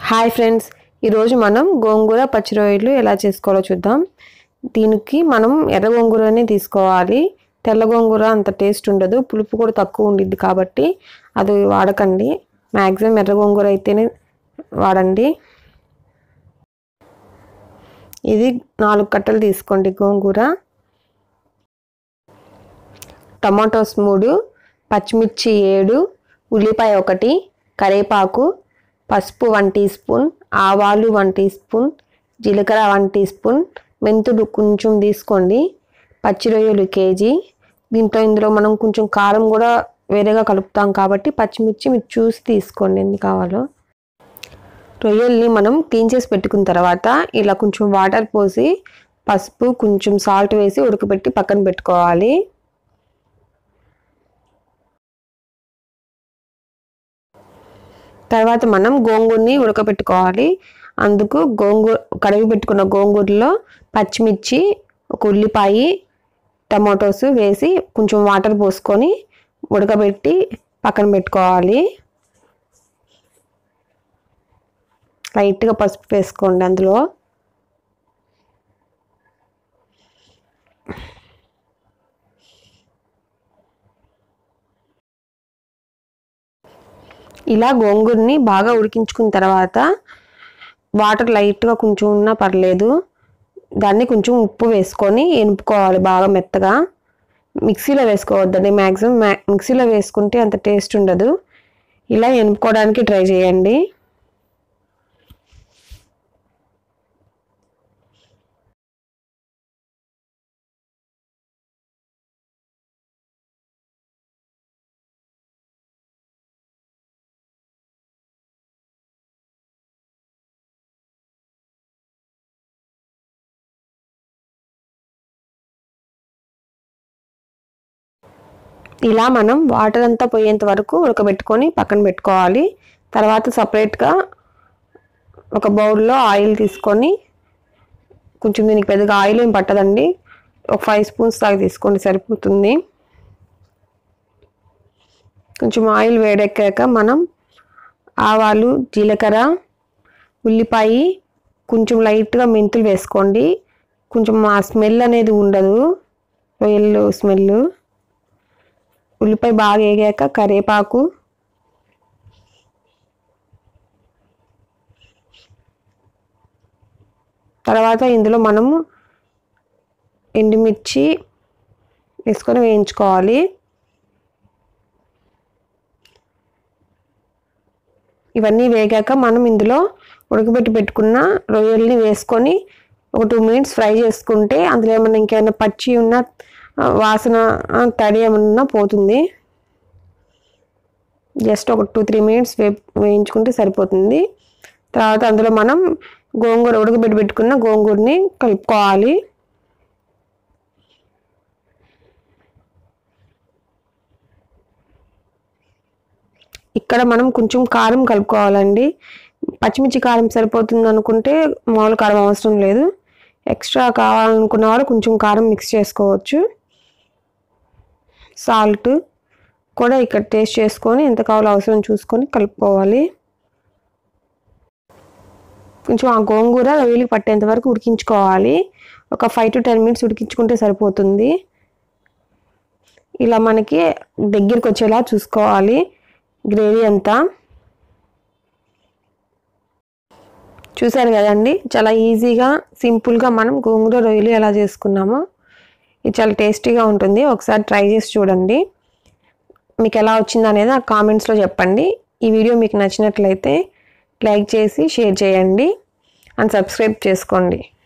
hi friends ఈరోజు మనం గోంగూర పచ్చి రొయ్యలు ఎలా చేసుకోవాలో చూద్దాం దీనికి మనం ఎర్ర గోంగూరని తీసుకోవాలి తెల్ల గోంగూర అంత టేస్ట్ ఉండదు పులుపు కూడా తక్కువ ఉండిద్ది కాబట్టి అది వాడకండి మ్యాక్సిమం ఎర్ర గోంగూర అయితేనే వాడండి ఇది నాలుగు కట్టలు తీసుకోండి గోంగూర టమాటోస్ మూడు పచ్చిమిర్చి ఏడు ఉల్లిపాయ ఒకటి కరివేపాకు పసుపు వన్ టీ స్పూన్ ఆవాలు వన్ టీ స్పూన్ జీలకర్ర వన్ టీ స్పూన్ మెంతులు కొంచెం తీసుకోండి పచ్చి రొయ్యలు కేజీ దీంట్లో ఇందులో మనం కొంచెం కారం కూడా వేరేగా కలుపుతాం కాబట్టి పచ్చిమిర్చి మీరు చూసి తీసుకోండి ఎన్ని కావాలో రొయ్యల్ని మనం క్లీన్ చేసి పెట్టుకున్న తర్వాత ఇలా కొంచెం వాటర్ పోసి పసుపు కొంచెం సాల్ట్ వేసి ఉడకబెట్టి పక్కన పెట్టుకోవాలి తర్వాత మనం గోంగూరని ఉడకబెట్టుకోవాలి అందుకు గోంగూర కడిగి పెట్టుకున్న గోంగూరలో పచ్చిమిర్చి ఒక ఉల్లిపాయ టమాటోస్ వేసి కొంచెం వాటర్ పోసుకొని ఉడకబెట్టి పక్కన పెట్టుకోవాలి లైట్గా పసుపు వేసుకోండి అందులో ఇలా గోంగూరని బాగా ఉడికించుకున్న తర్వాత వాటర్ లైట్గా కొంచెం ఉన్నా పర్లేదు దాన్ని కొంచెం ఉప్పు వేసుకొని ఎనుపుకోవాలి బాగా మెత్తగా మిక్సీలో వేసుకోవద్దండి మ్యాక్సిమం మ్యా మిక్సీలో వేసుకుంటే అంత టేస్ట్ ఉండదు ఇలా ఎనుపుకోవడానికి ట్రై చేయండి ఇలా మనం వాటర్ అంతా పోయేంత వరకు ఉడకబెట్టుకొని పక్కన పెట్టుకోవాలి తర్వాత సపరేట్గా ఒక బౌల్లో ఆయిల్ తీసుకొని కొంచెం దీనికి పెద్దగా ఆయిల్ ఏం పట్టదండి ఒక ఫైవ్ స్పూన్స్ దాకా తీసుకోండి సరిపోతుంది కొంచెం ఆయిల్ వేడెక్కాక మనం ఆవాలు జీలకర్ర ఉల్లిపాయ కొంచెం లైట్గా మెంతులు వేసుకోండి కొంచెం ఆ స్మెల్ అనేది ఉండదు రొయ్యలు స్మెల్ ఉల్లిపాయ బాగా వేగాక కరివేపాకు తర్వాత ఇందులో మనము ఎండుమిర్చి వేసుకొని వేయించుకోవాలి ఇవన్నీ వేగాక మనం ఇందులో ఉడకబెట్టి పెట్టుకున్న రొయ్యల్ని వేసుకొని ఒక టూ మినిట్స్ ఫ్రై చేసుకుంటే అందులో ఏమన్నా ఇంకేమైనా పచ్చి ఉన్న వాసన తడి ఏమన్నా పోతుంది జస్ట్ ఒక టూ త్రీ మినిట్స్ వే వేయించుకుంటే సరిపోతుంది తర్వాత అందులో మనం గోంగూర ఉడకబెట్టి పెట్టుకున్న గోంగూరని కలుపుకోవాలి ఇక్కడ మనం కొంచెం కారం కలుపుకోవాలండి పచ్చిమిర్చి కారం సరిపోతుంది అనుకుంటే మామూలు కారం అవసరం లేదు ఎక్స్ట్రా కావాలనుకున్న వాళ్ళు కొంచెం కారం మిక్స్ చేసుకోవచ్చు సాల్ట్ కూడా ఇక్కడ టేస్ట్ చేసుకొని ఎంత కావాలో అవసరం చూసుకొని కలుపుకోవాలి కొంచెం ఆ గోంగూర రొయ్యలకి పట్టేంత వరకు ఉడికించుకోవాలి ఒక ఫైవ్ టు టెన్ మినిట్స్ ఉడికించుకుంటే సరిపోతుంది ఇలా మనకి దగ్గరికి వచ్చేలా చూసుకోవాలి గ్రేవీ అంతా చూసారు కదండి చాలా ఈజీగా సింపుల్గా మనం గోంగూర రొయ్యలు ఎలా చేసుకున్నామో ఇది చాలా టేస్టీగా ఉంటుంది ఒకసారి ట్రై చేసి చూడండి మీకు ఎలా వచ్చింది అనేది ఆ కామెంట్స్లో చెప్పండి ఈ వీడియో మీకు నచ్చినట్లయితే లైక్ చేసి షేర్ చేయండి అండ్ సబ్స్క్రైబ్ చేసుకోండి